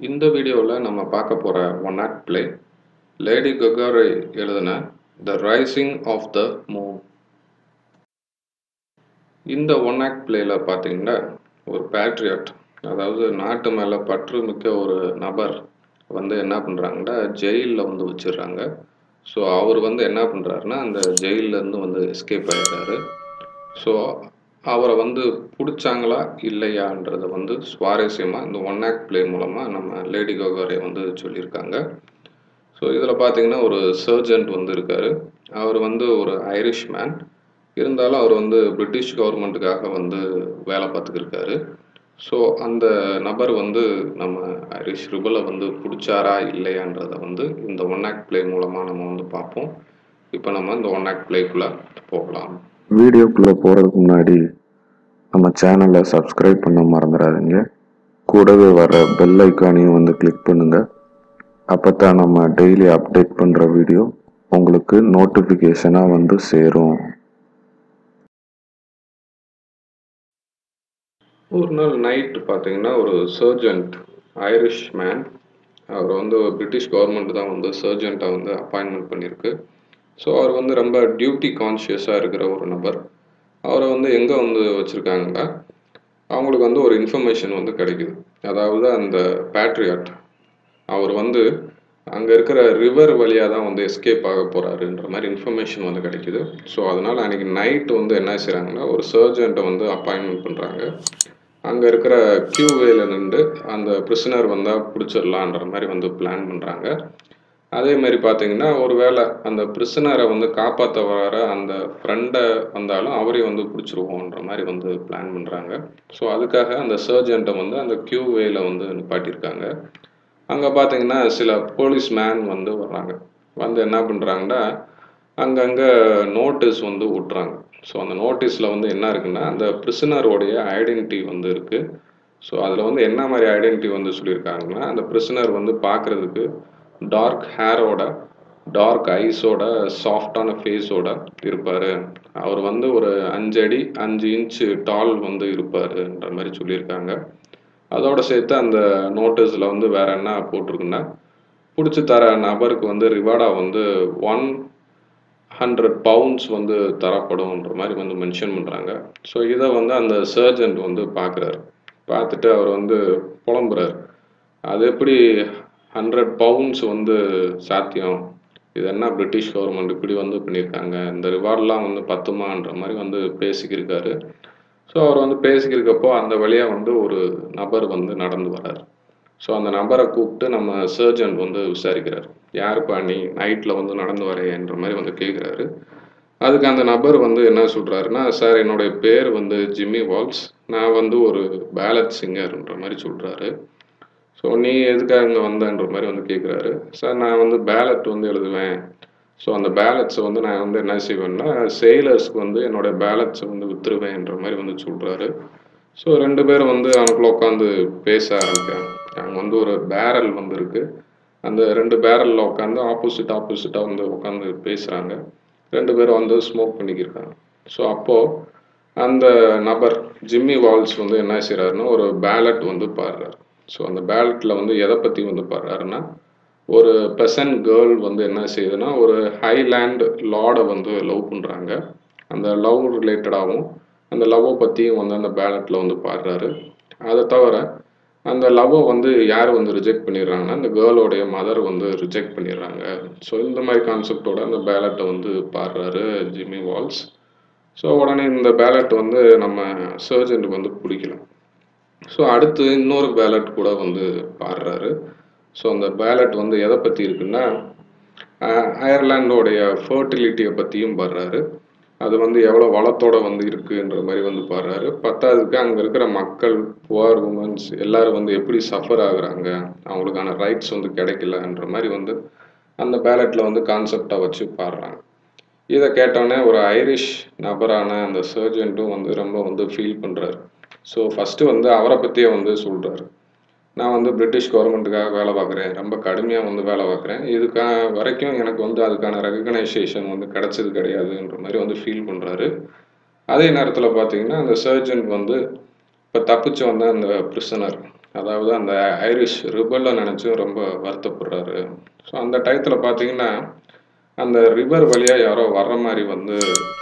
இந்த வீடியோவில் நம்ம பார்க்க போகிற ஒன் ஆக்ட் பிளே லேடி ககாரை எழுதின the rising of the moon இந்த ஒன் ஆக்ட் பிளேயில் பார்த்தீங்கன்னா ஒரு பேட்ரியட் அதாவது நாட்டு மேலே பற்று மிக்க ஒரு நபர் வந்து என்ன பண்ணுறாங்கன்னா ஜெயிலில் வந்து வச்சிடுறாங்க ஸோ அவர் வந்து என்ன பண்ணுறாருன்னா அந்த ஜெயிலேருந்து வந்து எஸ்கேப் ஆகிடுறாரு ஸோ அவரை வந்து பிடிச்சாங்களா இல்லையான்றதை வந்து சுவாரஸ்யமாக இந்த ஒன் ஆக்ட் பிளே மூலமாக நம்ம லேடி கோகோரே வந்து சொல்லியிருக்காங்க ஸோ இதில் பார்த்தீங்கன்னா ஒரு சர்ஜன்ட் வந்து இருக்கார் அவர் வந்து ஒரு ஐரிஷ் மேன் இருந்தாலும் அவர் வந்து பிரிட்டிஷ் கவர்மெண்ட்டுக்காக வந்து வேலை பார்த்துக்கிருக்காரு ஸோ அந்த நபர் வந்து நம்ம ஐரிஷ் ரிபலை வந்து பிடிச்சாரா இல்லையான்றதை வந்து இந்த ஒன் ஆக்ட் பிளே மூலமாக நம்ம வந்து பார்ப்போம் இப்போ நம்ம இந்த ஒன் ஆக்ட் பிளேக்குள்ளே போகலாம் வீடியோக்குள்ளே போகிறதுக்கு முன்னாடி நம்ம சேனலை சப்ஸ்கிரைப் பண்ண மறந்துடாதீங்க கூடவே வர பெல் ஐக்கானையும் வந்து கிளிக் பண்ணுங்க அப்போ தான் நம்ம டெய்லி அப்டேட் பண்ணுற வீடியோ உங்களுக்கு நோட்டிஃபிகேஷனாக வந்து சேரும் ஒரு நாள் நைட்டு பார்த்தீங்கன்னா ஒரு சர்ஜன்ட் ஐரிஷ் மேன் அவர் வந்து பிரிட்டிஷ் கவர்மெண்ட் தான் வந்து சர்ஜெண்ட்டாக வந்து அப்பாயின்மெண்ட் பண்ணியிருக்கு ஸோ அவர் வந்து ரொம்ப டியூட்டி கான்ஷியஸாக இருக்கிற ஒரு நபர் அவரை வந்து எங்கே வந்து வச்சுருக்காங்கன்னா அவங்களுக்கு வந்து ஒரு இன்ஃபர்மேஷன் வந்து கிடைக்குது அதாவது அந்த பேட்ரியாட் அவர் வந்து அங்கே இருக்கிற ரிவர் வழியாக தான் வந்து எஸ்கேப் ஆக போகிறாருன்ற மாதிரி இன்ஃபர்மேஷன் வந்து கிடைக்குது ஸோ அதனால் அன்றைக்கி நைட் வந்து என்ன செய்கிறாங்கன்னா ஒரு சர்ஜெண்ட்டை வந்து அப்பாயின்மெண்ட் பண்ணுறாங்க அங்கே இருக்கிற கியூ வேல நின்று அந்த பிரிசனர் வந்தால் பிடிச்சிடலான்ற மாதிரி வந்து பிளான் பண்ணுறாங்க அதே மாதிரி பார்த்தீங்கன்னா ஒருவேளை அந்த பிரிசனரை வந்து காப்பாற்ற வர அந்த ஃப்ரெண்டை வந்தாலும் அவரையும் வந்து பிடிச்சிருவோன்ற மாதிரி வந்து பிளான் பண்ணுறாங்க ஸோ அதுக்காக அந்த சர்ஜெண்ட்டை வந்து அந்த கியூ வேல வந்து நிப்பாட்டியிருக்காங்க அங்கே பார்த்தீங்கன்னா சில போலீஸ் மேன் வந்து வர்றாங்க வந்து என்ன பண்ணுறாங்கன்னா அங்கங்கே நோட்டீஸ் வந்து விட்றாங்க ஸோ அந்த நோட்டீஸில் வந்து என்ன இருக்குன்னா அந்த பிரிசனரோடைய ஐடென்டிட்டி வந்து இருக்குது ஸோ அதில் வந்து என்ன மாதிரி ஐடென்டிட்டி வந்து சொல்லியிருக்காங்கன்னா அந்த பிரிசனர் வந்து பார்க்குறதுக்கு டார்க் ஹேரோட டார்க் ஐஸோட சாஃப்டான ஃபேஸோட இருப்பார் அவர் வந்து ஒரு அஞ்சு அடி அஞ்சு இன்ச்சு டால் வந்து இருப்பாருன்ற மாதிரி சொல்லியிருக்காங்க அதோட சேர்த்து அந்த நோட்டீஸில் வந்து வேற என்ன போட்டிருக்குன்னா பிடிச்சி தர நபருக்கு வந்து ரிவார்டாக வந்து ஒன் ஹண்ட்ரட் பவுண்ட்ஸ் வந்து தரப்படும்ன்ற மாதிரி வந்து மென்ஷன் பண்ணுறாங்க ஸோ இதை வந்து அந்த சர்ஜன்ட் வந்து பார்க்குறாரு பார்த்துட்டு அவர் வந்து புலம்புறாரு அது எப்படி ஹண்ட்ரட் பவுண்ட்ஸ் வந்து சாத்தியம் இது என்ன பிரிட்டிஷ் கவர்மெண்ட் இப்படி வந்து பண்ணியிருக்காங்க இந்த ரிவார்ட்லாம் வந்து பத்துமான்ற மாதிரி வந்து பேசிக்கிருக்காரு ஸோ அவர் வந்து பேசிக்கிருக்கப்போ அந்த வழியாக வந்து ஒரு நபர் வந்து நடந்து வர்றார் ஸோ அந்த நபரை கூப்பிட்டு நம்ம சர்ஜன் வந்து விசாரிக்கிறார் யாருப்பா நீ நைட்டில் வந்து நடந்து வரையன்ற மாதிரி வந்து கேட்குறாரு அதுக்கு அந்த நபர் வந்து என்ன சொல்கிறாருன்னா சார் என்னுடைய பேர் வந்து ஜிம்மி வால்ஸ் நான் வந்து ஒரு பேலட் சிங்கர்ன்ற மாதிரி சொல்கிறாரு ஸோ நீ எதுக்காக இங்கே வந்தன்ற மாதிரி வந்து கேட்குறாரு சார் நான் வந்து பேலட் வந்து எழுதுவேன் ஸோ அந்த பேலட்ஸை வந்து நான் வந்து என்ன செய்வேன்னா செயலர்ஸ்க்கு வந்து என்னோட பேலட்ஸை வந்து வித்துருவேன்ற மாதிரி வந்து சொல்கிறாரு ஸோ ரெண்டு பேரும் வந்து அவனுக்குள்ள உட்காந்து பேச ஆரம்பிக்கிறாங்க அங்கே வந்து ஒரு பேரல் வந்து இருக்கு அந்த ரெண்டு பேரலில் உட்காந்து ஆப்போசிட் ஆப்போசிட்டாக வந்து உட்காந்து பேசுகிறாங்க ரெண்டு பேரும் வந்து ஸ்மோக் பண்ணிக்கிருக்காங்க ஸோ அப்போது அந்த நபர் ஜிம்மி வால்ஸ் வந்து என்ன செய்கிறாருன்னா ஒரு பேலட் வந்து பாடுறாரு ஸோ அந்த பேலட்டில் வந்து எதை பற்றி வந்து பாடுறாருன்னா ஒரு பெசன்ட் கேர்ள் வந்து என்ன செய்யுதுன்னா ஒரு ஹைலேண்ட் லார்டை வந்து லவ் பண்ணுறாங்க அந்த லவ் ரிலேட்டடாகவும் அந்த லவ்வை பற்றியும் வந்து அந்த பேலட்டில் வந்து பாடுறாரு அதை தவிர அந்த லவ்வை வந்து யார் வந்து ரிஜெக்ட் பண்ணிடுறாங்கன்னா அந்த கேர்ளோடைய மதர் வந்து ரிஜெக்ட் பண்ணிடுறாங்க ஸோ இந்த மாதிரி கான்செப்டோட அந்த பேலட்டை வந்து பாடுறாரு ஜிம்மி வால்ஸ் ஸோ உடனே இந்த பேலட் வந்து நம்ம சர்ஜனுக்கு வந்து பிடிக்கல ஸோ அடுத்து இன்னொரு பேலட் கூட வந்து பாடுறாரு ஸோ அந்த பேலட் வந்து எதை பற்றி இருக்குன்னா அயர்லாண்டோடைய ஃபர்டிலிட்டியை பற்றியும் பாடுறாரு அது வந்து எவ்வளோ வளத்தோட வந்து இருக்குன்ற மாதிரி வந்து பாடுறாரு பத்தாவதுக்கு அங்கே இருக்கிற மக்கள் புவர் உமன்ஸ் எல்லாரும் வந்து எப்படி சஃபர் ஆகுறாங்க அவங்களுக்கான ரைட்ஸ் வந்து கிடைக்கலன்ற மாதிரி வந்து அந்த பேலட்டில் வந்து கான்செப்டை வச்சு பாடுறாங்க இதை கேட்டோடனே ஒரு ஐரிஷ் நபரான அந்த சர்ஜன்ட்டும் வந்து ரொம்ப வந்து ஃபீல் பண்ணுறாரு ஸோ ஃபஸ்ட்டு வந்து அவரை பற்றியே வந்து சொல்கிறாரு நான் வந்து பிரிட்டிஷ் கவர்மெண்ட்டுக்காக வேலை பார்க்குறேன் ரொம்ப கடுமையாக வந்து வேலை பார்க்குறேன் இதுக்காக வரைக்கும் எனக்கு வந்து அதுக்கான ரெகக்னைசேஷன் வந்து கிடைச்சது கிடையாதுன்ற மாதிரி வந்து ஃபீல் பண்ணுறாரு அதே நேரத்தில் பார்த்தீங்கன்னா அந்த சர்ஜன் வந்து இப்போ தப்பிச்சு வந்த அந்த பிரிசனர் அதாவது அந்த ஐரிஷ் ரிபல்ல நினச்சும் ரொம்ப வருத்தப்படுறாரு ஸோ அந்த டயத்தில் பார்த்தீங்கன்னா அந்த ரிவர் வழியாக யாரோ வர்ற மாதிரி வந்து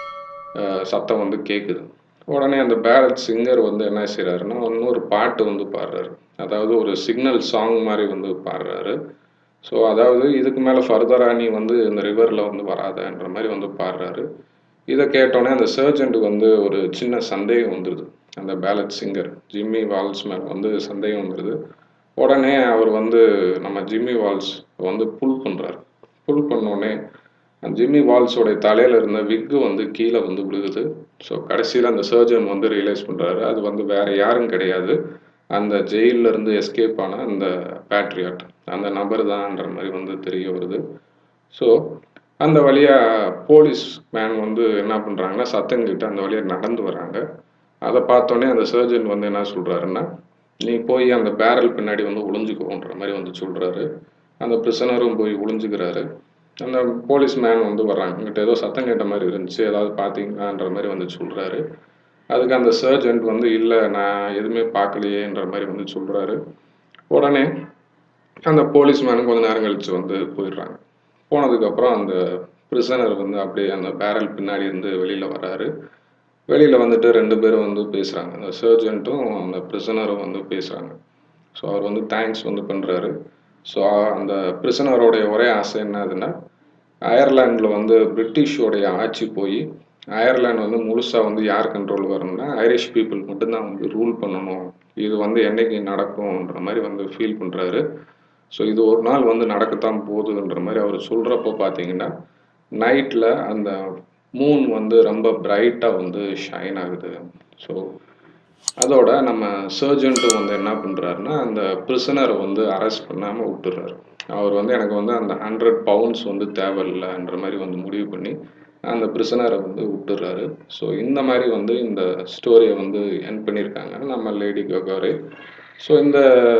அஹ், சத்தம் வந்து கேட்குது உடனே அந்த பேரட் சிங்கர் வந்து என்ன செய்கிறாருன்னா இன்னொரு பாட்டு வந்து பாடுறாரு அதாவது ஒரு சிக்னல் சாங் மாதிரி வந்து பாடுறாரு ஸோ அதாவது இதுக்கு மேலே ஃபர்தராக நீ வந்து இந்த ரிவரில் வந்து வராதன்ற மாதிரி வந்து பாடுறாரு இதை கேட்டோடனே அந்த சர்ஜென்ட்டுக்கு வந்து ஒரு சின்ன சந்தேகம் வந்துடுது அந்த பேலட் சிங்கர் ஜிம்மி வால்ஸ் மேலே வந்து சந்தேகம் வந்துடுது உடனே அவர் வந்து நம்ம ஜிம்மி வால்ஸ் வந்து புல் பண்ணுறாரு புல் பண்ணோடனே அந்த ஜிம்மி வால்ஸோடைய தலையில இருந்த விக்கு வந்து கீழே வந்து விழுகுது ஸோ கடைசியில் அந்த சர்ஜன் வந்து ரியலைஸ் பண்ணுறாரு அது வந்து வேற யாரும் கிடையாது அந்த ஜெயில்ல இருந்து எஸ்கேப் ஆன அந்த பேட்ரியாட் அந்த நபர் தான்ன்ற மாதிரி வந்து தெரிய வருது ஸோ அந்த வழியா போலீஸ் மேன் வந்து என்ன பண்றாங்கன்னா சத்தம் கிட்ட அந்த வழியா நடந்து வராங்க அதை பார்த்தோன்னே அந்த சர்ஜன் வந்து என்ன சொல்றாருன்னா நீ போய் அந்த பேரல் பின்னாடி வந்து ஒளிஞ்சுக்கோன்ற மாதிரி வந்து சொல்றாரு அந்த பிரிசனரும் போய் ஒளிஞ்சுக்கிறாரு அந்த போலீஸ் மேன் வந்து வர்றாங்க இங்கிட்ட ஏதோ சத்தம் கேட்ட மாதிரி இருந்துச்சு ஏதாவது பார்த்தீங்களான்ற மாதிரி வந்து சொல்றாரு அதுக்கு அந்த சர்ஜென்ட் வந்து இல்லை நான் எதுவுமே பார்க்கலையேன்ற மாதிரி வந்து சொல்றாரு உடனே அந்த போலீஸ் மேனும் கொஞ்ச நேரம் கழிச்சு வந்து போயிடுறாங்க போனதுக்கப்புறம் அந்த பிரிசனர் வந்து அப்படியே அந்த பேரல் பின்னாடி இருந்து வெளியில வராரு வெளியில வந்துட்டு ரெண்டு பேரும் வந்து பேசுறாங்க அந்த சர்ஜென்ட்டும் அந்த பிரிசனரும் வந்து பேசுறாங்க ஸோ அவர் வந்து தேங்க்ஸ் வந்து பண்றாரு ஸோ அந்த பிரிசனரோடைய ஒரே ஆசை என்னதுன்னா அயர்லாண்டில் வந்து பிரிட்டிஷோடைய ஆட்சி போய் அயர்லாந்து வந்து முழுசாக வந்து யார் கண்ட்ரோல் வரணும்னா ஐரிஷ் பீப்புள் மட்டும்தான் வந்து ரூல் பண்ணணும் இது வந்து என்னைக்கு நடக்கும்ன்ற மாதிரி வந்து ஃபீல் பண்ணுறாரு ஸோ இது ஒரு நாள் வந்து நடக்கத்தான் போகுதுன்ற மாதிரி அவர் சொல்கிறப்போ பார்த்தீங்கன்னா நைட்டில் அந்த மூன் வந்து ரொம்ப பிரைட்டாக வந்து ஷைன் ஆகுது ஸோ அதோட நம்ம சர்ஜென்ட்டும் வந்து என்ன பண்ணுறாருன்னா அந்த பிரிசனரை வந்து அரெஸ்ட் பண்ணாமல் விட்டுறாரு அவர் வந்து எனக்கு வந்து அந்த ஹண்ட்ரட் பவுண்ட்ஸ் வந்து தேவையில்லைன்ற மாதிரி வந்து முடிவு பண்ணி அந்த பிரிசனரை வந்து விட்டுறாரு ஸோ இந்த மாதிரி வந்து இந்த ஸ்டோரியை வந்து என் பண்ணியிருக்காங்க நம்ம லேடி ககாரே ஸோ இந்த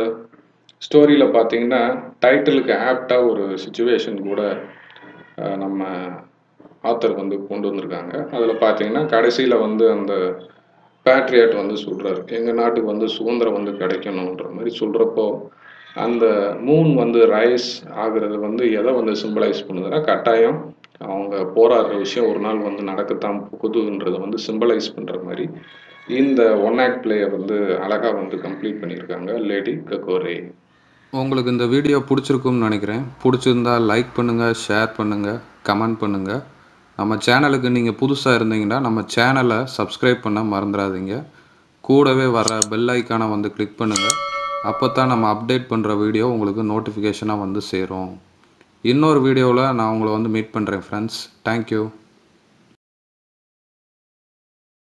ஸ்டோரியில் பார்த்தீங்கன்னா டைட்டிலுக்கு ஆப்டாக ஒரு சுச்சுவேஷன் கூட அஹ், நம்ம ஆத்தர் வந்து கொண்டு வந்திருக்காங்க அதில் பார்த்தீங்கன்னா கடைசியில் வந்து அந்த பேட்ரியாட் வந்து சொல்கிறாரு எங்கள் நாட்டுக்கு வந்து சுதந்திரம் வந்து கிடைக்கணுன்ற மாதிரி சொல்கிறப்போ அந்த மூன் வந்து ரைஸ் ஆகுறது வந்து எதை வந்து சிம்பிளைஸ் பண்ணுதுன்னா கட்டாயம் அவங்க போராடுற விஷயம் ஒரு நாள் வந்து நடக்கத்தான் போகுதுன்றதை வந்து சிம்பிளைஸ் பண்ணுற மாதிரி இந்த ஒன் ஆக்ட் பிளேயை வந்து அழகாக வந்து கம்ப்ளீட் பண்ணியிருக்காங்க லேடி ககோரே உங்களுக்கு இந்த வீடியோ பிடிச்சிருக்கும்னு நினைக்கிறேன் பிடிச்சிருந்தா லைக் பண்ணுங்கள் ஷேர் பண்ணுங்கள் கமெண்ட் பண்ணுங்கள் நம்ம சேனலுக்கு நீங்கள் புதுசாக இருந்தீங்கன்னா நம்ம சேனலை சப்ஸ்கிரைப் பண்ண மறந்துடாதீங்க கூடவே வர பெல் ஐக்கானை வந்து கிளிக் பண்ணுங்கள் அப்போ தான் நம்ம அப்டேட் பண்ணுற வீடியோ உங்களுக்கு நோட்டிஃபிகேஷனாக வந்து சேரும் இன்னொரு வீடியோவில் நான் உங்களை வந்து மீட் பண்ணுறேன் ஃப்ரெண்ட்ஸ் தேங்க்யூ